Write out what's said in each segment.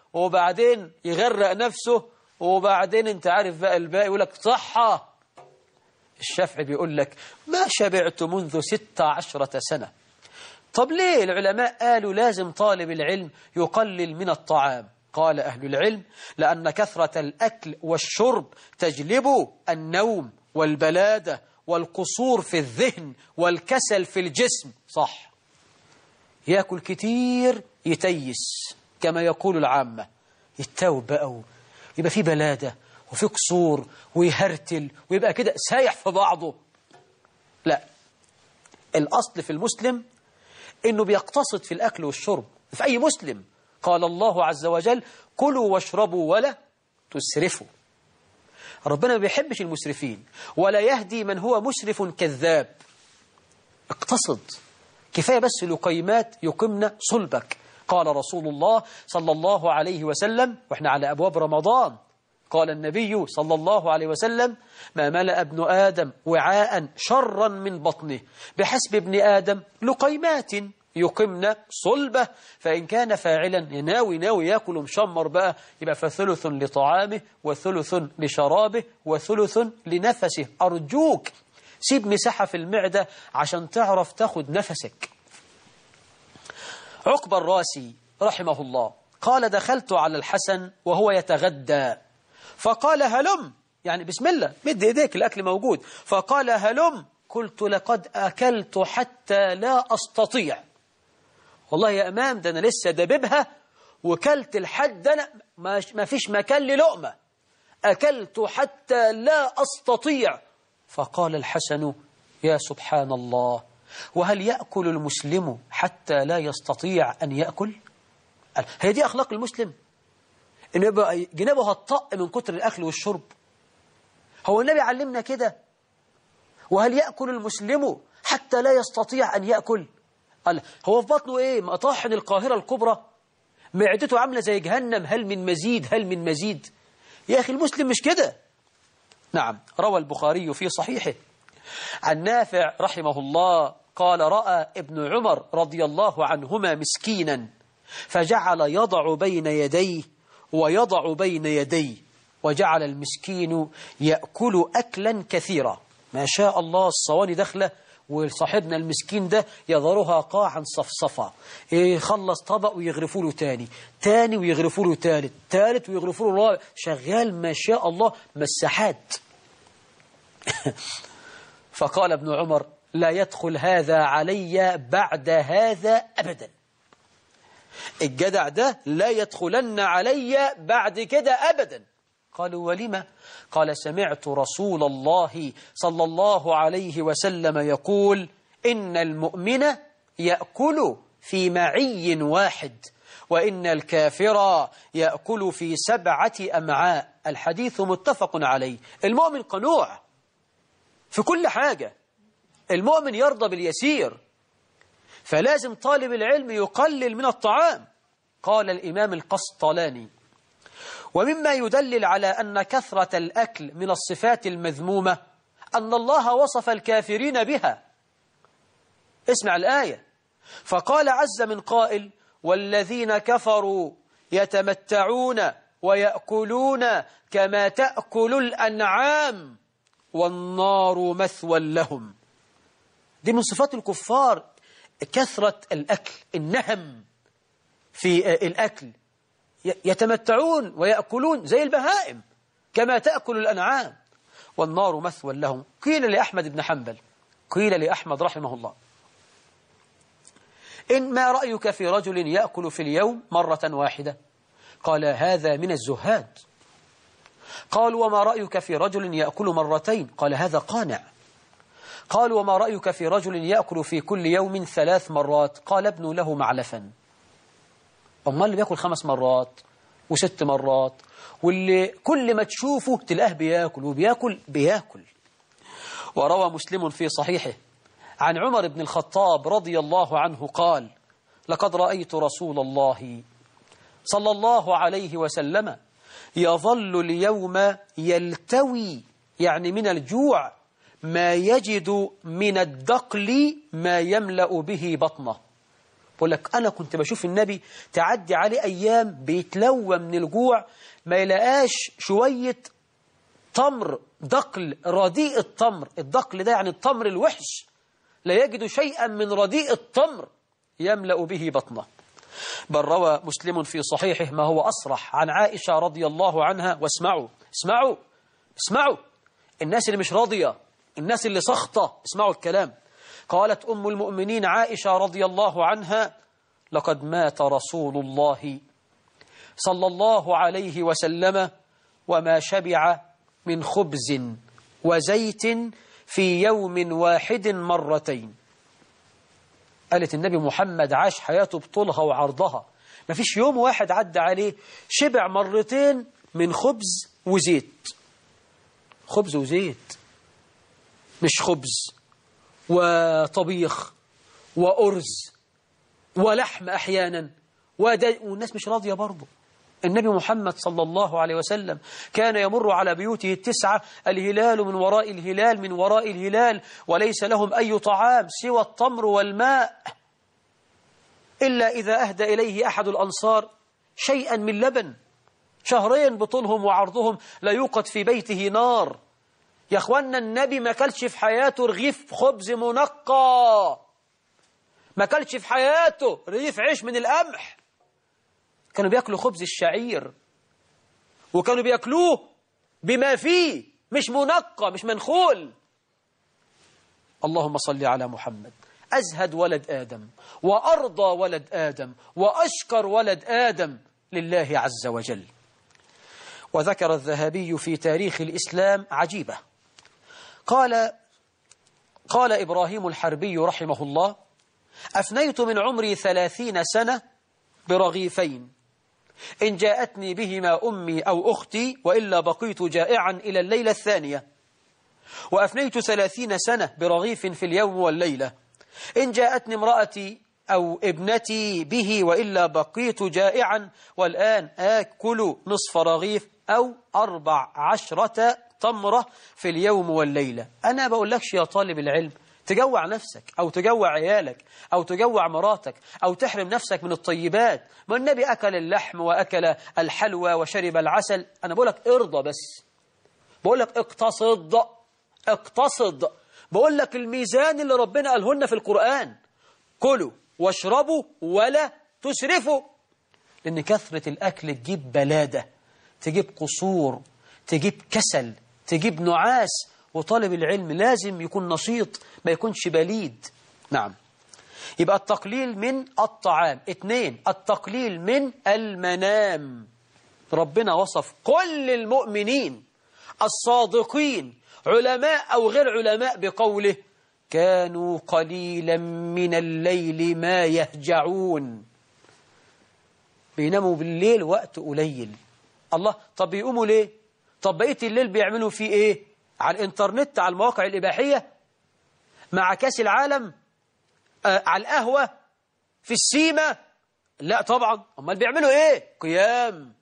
وبعدين يغرق نفسه وبعدين انت عارف بقى الباقي يقول لك صحة الشافعي بيقول لك ما شبعت منذ ست عشرة سنة طب ليه العلماء قالوا لازم طالب العلم يقلل من الطعام قال أهل العلم لأن كثرة الأكل والشرب تجلب النوم والبلادة والقصور في الذهن والكسل في الجسم صح يأكل كتير يتيس كما يقول العامة يتاوب بقى يبقى في بلادة وفي قصور ويهرتل ويبقى كده سايح في بعضه لا الأصل في المسلم إنه بيقتصد في الأكل والشرب في أي مسلم قال الله عز وجل كلوا واشربوا ولا تسرفوا ربنا ما بيحبش المسرفين ولا يهدي من هو مسرف كذاب اقتصد كفاية بس لقيمات يقمن صلبك قال رسول الله صلى الله عليه وسلم وإحنا على أبواب رمضان قال النبي صلى الله عليه وسلم ما ملأ ابن آدم وعاء شرا من بطنه بحسب ابن آدم لقيمات يقمن صلبه فإن كان فاعلا يناوي ناوي ياكل مشمر بقى يبقى فثلث لطعامه وثلث لشرابه وثلث لنفسه أرجوك سيب مساحة في المعدة عشان تعرف تاخد نفسك عقب الراسي رحمه الله قال دخلت على الحسن وهو يتغدى فقال هلم يعني بسم الله مد ايديك الأكل موجود فقال هلم قلت لقد أكلت حتى لا أستطيع والله يا أمام ده أنا لسه دببها وكلت الحد أنا ما فيش مكان للقمة أكلت حتى لا أستطيع فقال الحسن يا سبحان الله وهل يأكل المسلم حتى لا يستطيع أن يأكل هي دي أخلاق المسلم إن يبقى جنابه هتطق من كتر الأكل والشرب هو النبي علمنا كده وهل يأكل المسلم حتى لا يستطيع أن يأكل قال هو في بطنه إيه مطاحن القاهرة الكبرى معدته عاملة زي جهنم هل من مزيد هل من مزيد يا أخي المسلم مش كده نعم روى البخاري في صحيحه عن نافع رحمه الله قال رأى ابن عمر رضي الله عنهما مسكينا فجعل يضع بين يديه ويضع بين يديه وجعل المسكين يأكل أكلا كثيرا ما شاء الله الصواني داخله وصاحبنا المسكين ده يظهرها قاعا صفصفا يخلص طبق ويغرفوا له تاني تاني ويغرفوا له تالت تالت ويغرفوا له رابع شغال ما شاء الله مساحات فقال ابن عمر لا يدخل هذا علي بعد هذا أبدا الجدع ده لا يدخلن علي بعد كده أبدا قالوا ولما قال سمعت رسول الله صلى الله عليه وسلم يقول إن المؤمن يأكل في معي واحد وإن الكافر يأكل في سبعة أمعاء الحديث متفق عليه المؤمن قنوع في كل حاجة المؤمن يرضى باليسير فلازم طالب العلم يقلل من الطعام قال الإمام القسطلاني ومما يدلل على أن كثرة الأكل من الصفات المذمومة أن الله وصف الكافرين بها اسمع الآية فقال عز من قائل والذين كفروا يتمتعون ويأكلون كما تأكل الأنعام والنار مثوى لهم دي من صفات الكفار كثرة الأكل النهم في الأكل يتمتعون ويأكلون زي البهائم كما تأكل الأنعام والنار مثوى لهم قيل لأحمد بن حنبل قيل لأحمد رحمه الله إن ما رأيك في رجل يأكل في اليوم مرة واحدة قال هذا من الزهاد قال وما رأيك في رجل يأكل مرتين قال هذا قانع قال وما رأيك في رجل يأكل في كل يوم ثلاث مرات قال ابن له معلفا أما اللي بياكل خمس مرات وست مرات واللي كل ما تشوفه تلقاه بياكل وبياكل بياكل وروى مسلم في صحيحه عن عمر بن الخطاب رضي الله عنه قال لقد رأيت رسول الله صلى الله عليه وسلم يظل اليوم يلتوي يعني من الجوع ما يجد من الدقل ما يملأ به بطنه بقول لك أنا كنت بشوف النبي تعدي عليه أيام بيتلوى من الجوع ما يلاقاش شوية تمر دقل رديء التمر الدقل ده يعني التمر الوحش لا يجد شيئا من رديء التمر يملأ به بطنه بل روى مسلم في صحيحه ما هو أصرح عن عائشة رضي الله عنها واسمعوا اسمعوا اسمعوا الناس اللي مش راضية الناس اللي سخطة اسمعوا الكلام قالت أم المؤمنين عائشة رضي الله عنها لقد مات رسول الله صلى الله عليه وسلم وما شبع من خبز وزيت في يوم واحد مرتين قالت النبي محمد عاش حياته بطولها وعرضها ما فيش يوم واحد عدى عليه شبع مرتين من خبز وزيت خبز وزيت مش خبز وطبيخ وأرز ولحم أحيانا والناس مش راضية برضه النبي محمد صلى الله عليه وسلم كان يمر على بيوته التسعة الهلال من وراء الهلال من وراء الهلال وليس لهم أي طعام سوى التمر والماء إلا إذا أهدى إليه أحد الأنصار شيئا من لبن شهرين بطولهم وعرضهم لا يوقد في بيته نار يا أخوانا النبي ما كلش في حياته رغيف خبز منقى ما كلش في حياته رغيف عيش من القمح كانوا بياكلوا خبز الشعير وكانوا بياكلوه بما فيه مش منقى مش منخول اللهم صل على محمد أزهد ولد آدم وأرضى ولد آدم وأشكر ولد آدم لله عز وجل وذكر الذهبي في تاريخ الإسلام عجيبة قال قال إبراهيم الحربي رحمه الله أفنيت من عمري ثلاثين سنة برغيفين إن جاءتني بهما أمي أو أختي وإلا بقيت جائعا إلى الليلة الثانية وأفنيت ثلاثين سنة برغيف في اليوم والليلة إن جاءتني امرأتي أو ابنتي به وإلا بقيت جائعا والآن آكل نصف رغيف أو أربع عشرة تمرة في اليوم والليلة أنا بقول لكش يا طالب العلم تجوع نفسك أو تجوع عيالك أو تجوع مراتك أو تحرم نفسك من الطيبات ما النبي أكل اللحم وأكل الحلوى وشرب العسل أنا بقول لك ارضى بس بقول لك اقتصد اقتصد بقول لك الميزان اللي ربنا قاله لنا في القرآن كلوا واشربوا ولا تسرفوا لأن كثرة الأكل تجيب بلادة تجيب قصور تجيب كسل تجيب نعاس وطالب العلم لازم يكون نشيط ما يكونش بليد نعم يبقى التقليل من الطعام اثنين التقليل من المنام ربنا وصف كل المؤمنين الصادقين علماء أو غير علماء بقوله كانوا قليلا من الليل ما يهجعون بيناموا بالليل وقت قليل الله طب بيقوموا ليه طب بقية الليل بيعملوا فيه ايه على الانترنت على المواقع الإباحية مع كاس العالم آه على القهوة في السيمة لا طبعا امال بيعملوا ايه قيام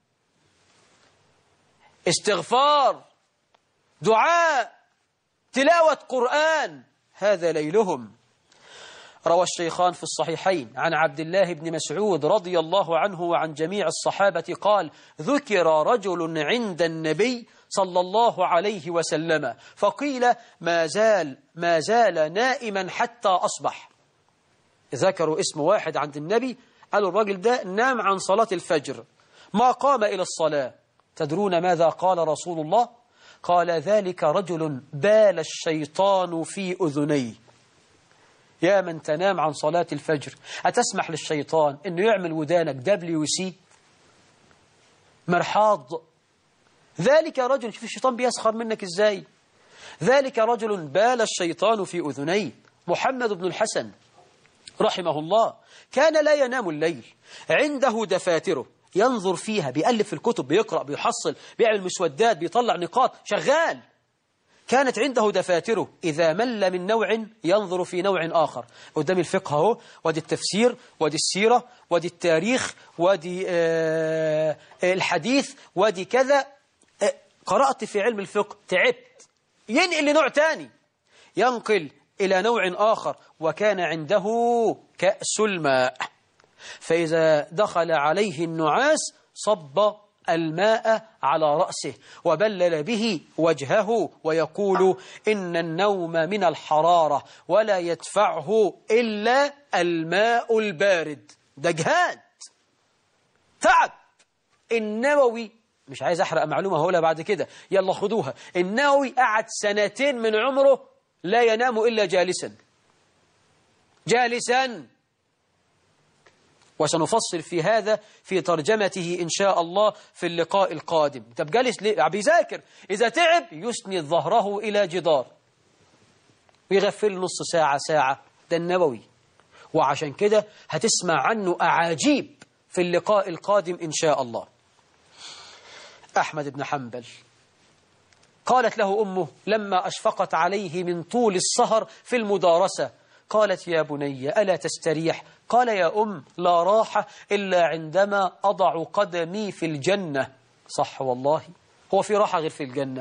استغفار دعاء تلاوة قرآن هذا ليلهم روى الشيخان في الصحيحين عن عبد الله بن مسعود رضي الله عنه وعن جميع الصحابة قال ذكر رجل عند النبي صلى الله عليه وسلم فقيل ما زال ما زال نائما حتى أصبح ذكروا اسم واحد عند النبي قالوا الرجل ده نام عن صلاة الفجر ما قام إلى الصلاة تدرون ماذا قال رسول الله قال ذلك رجل بال الشيطان في أذنيه يا من تنام عن صلاة الفجر أتسمح للشيطان أنه يعمل ودانك دبليو سي مرحاض ذلك رجل شوف الشيطان بيسخر منك إزاي ذلك رجل بال الشيطان في أذنيه محمد بن الحسن رحمه الله كان لا ينام الليل عنده دفاتره ينظر فيها بيألف في الكتب بيقرأ بيحصل بيعمل مسودات بيطلع نقاط شغال كانت عنده دفاتره إذا مل من نوع ينظر في نوع آخر قدام الفقه اهو ودي التفسير ودي السيرة ودي التاريخ ودي آه الحديث ودي كذا آه قرأت في علم الفقه تعبت ينقل لنوع تاني ينقل إلى نوع آخر وكان عنده كأس الماء فإذا دخل عليه النعاس صب الماء على رأسه وبلل به وجهه ويقول إن النوم من الحرارة ولا يدفعه إلا الماء البارد ده جهاد تعب النووي مش عايز أحرق معلومة هقولها بعد كده يلا خدوها النووي قعد سنتين من عمره لا ينام إلا جالسا جالسا وسنفصل في هذا في ترجمته إن شاء الله في اللقاء القادم طب جالس ليه بيذاكر إذا تعب يسند ظهره إلى جدار ويغفل نص ساعة ساعة ده النووي وعشان كده هتسمع عنه أعاجيب في اللقاء القادم إن شاء الله أحمد بن حنبل قالت له أمه لما أشفقت عليه من طول السهر في المدارسة قالت يا بني ألا تستريح قال يا أم لا راحة إلا عندما أضع قدمي في الجنة صح والله هو في راحة غير في الجنة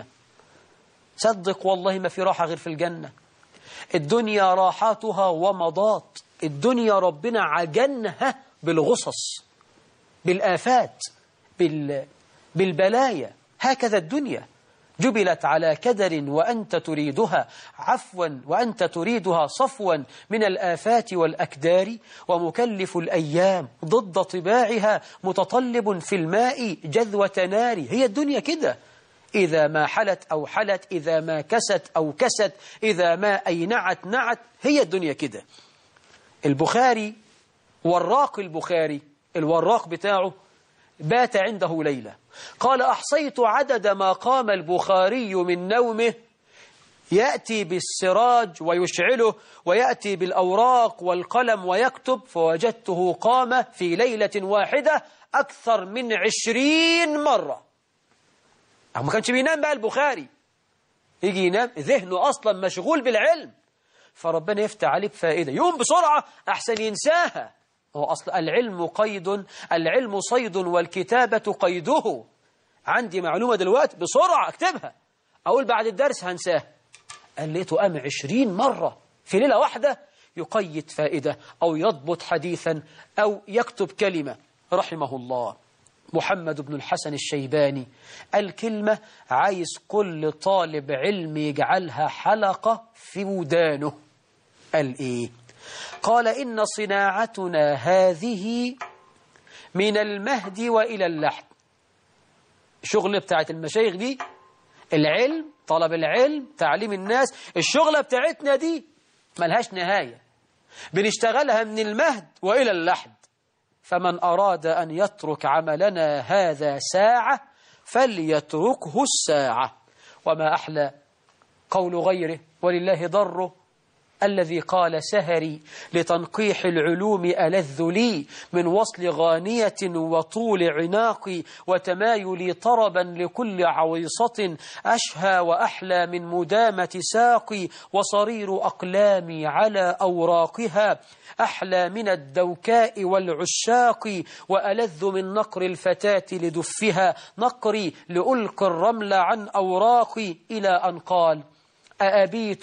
صدق والله ما في راحة غير في الجنة الدنيا راحاتها ومضات الدنيا ربنا عجنها بالغصص بالآفات بال... بالبلايا هكذا الدنيا جبلت على كدر وأنت تريدها عفوا وأنت تريدها صفوا من الآفات والأكدار ومكلف الأيام ضد طباعها متطلب في الماء جذوة نار هي الدنيا كده إذا ما حلت أو حلت إذا ما كست أو كست إذا ما أينعت نعت هي الدنيا كده البخاري وراق البخاري الوراق بتاعه بات عنده ليلة قال أحصيت عدد ما قام البخاري من نومه يأتي بالسراج ويشعله ويأتي بالأوراق والقلم ويكتب فوجدته قام في ليلة واحدة أكثر من عشرين مرة أو ما كانش بينام بقى البخاري يجي ينام ذهنه أصلا مشغول بالعلم فربنا يفتح عليه بفائدة يوم بسرعة أحسن ينساها هو أصل العلم قيد العلم صيد والكتابة قيده عندي معلومة دلوقتي بسرعة اكتبها أقول بعد الدرس هنساها قال لقيته قام عشرين مرة في ليلة واحدة يقيد فائدة أو يضبط حديثا أو يكتب كلمة رحمه الله محمد بن الحسن الشيباني الكلمة عايز كل طالب علم يجعلها حلقة في ودانه قال إيه قال إن صناعتنا هذه من المهد وإلى اللحد الشغل بتاعت المشايخ دي العلم طلب العلم تعليم الناس الشغلة بتاعتنا دي ملهاش نهاية بنشتغلها من المهد وإلى اللحد فمن أراد أن يترك عملنا هذا ساعة فليتركه الساعة وما أحلى قول غيره ولله ضره الذي قال سهري لتنقيح العلوم ألذ لي من وصل غانية وطول عناقي وتمايلي طربا لكل عويصة أشهى وأحلى من مدامة ساقي وصرير أقلامي على أوراقها أحلى من الدوكاء والعشاق وألذ من نقر الفتاة لدفها نقري لألقي الرمل عن أوراقي إلى أن قال أأبيت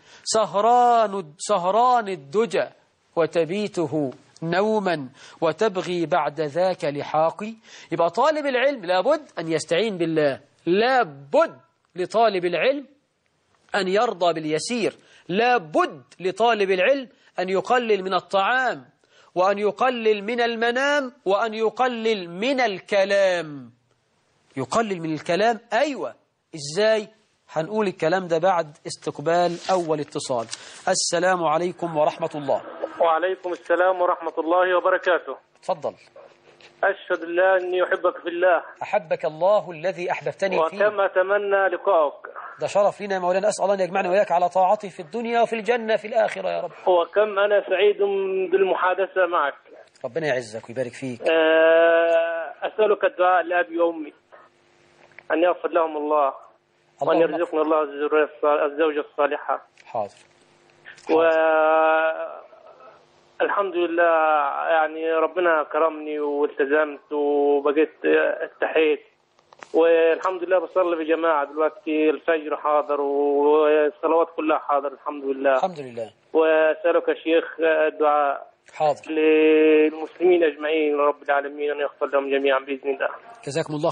سهران سهران الدجى وتبيته نوما وتبغي بعد ذاك لحاقي يبقى طالب العلم لابد أن يستعين بالله لابد لطالب العلم أن يرضى باليسير لابد لطالب العلم أن يقلل من الطعام وأن يقلل من المنام وأن يقلل من الكلام يقلل من الكلام أيوة إزاي هنقول الكلام ده بعد استقبال أول اتصال السلام عليكم ورحمة الله وعليكم السلام ورحمة الله وبركاته تفضل أشهد الله أني أحبك في الله أحبك الله الذي أحببتني فيه وكما أتمنى لقاءك ده شرف لنا يا مولانا أسأل الله أن يجمعنا وإياك على طاعته في الدنيا وفي الجنة في الآخرة يا رب وكم أنا سعيد بالمحادثة معك ربنا يعزك ويبارك فيك آه، أسألك الدعاء لأبي وأمي أن يغفر لهم الله وأن اللهم يرزقنا الله الذرية الصالحة- الزوجة الصالحة حاضر و الحمد لله يعني ربنا كرمني والتزمت وبقيت اتحيت والحمد لله بصلي في جماعة دلوقتي الفجر حاضر والصلوات كلها حاضر الحمد لله الحمد لله وأسألك يا شيخ الدعاء حاضر للمسلمين أجمعين رب العالمين أن يغفر لهم جميعا بإذن الله جزاكم الله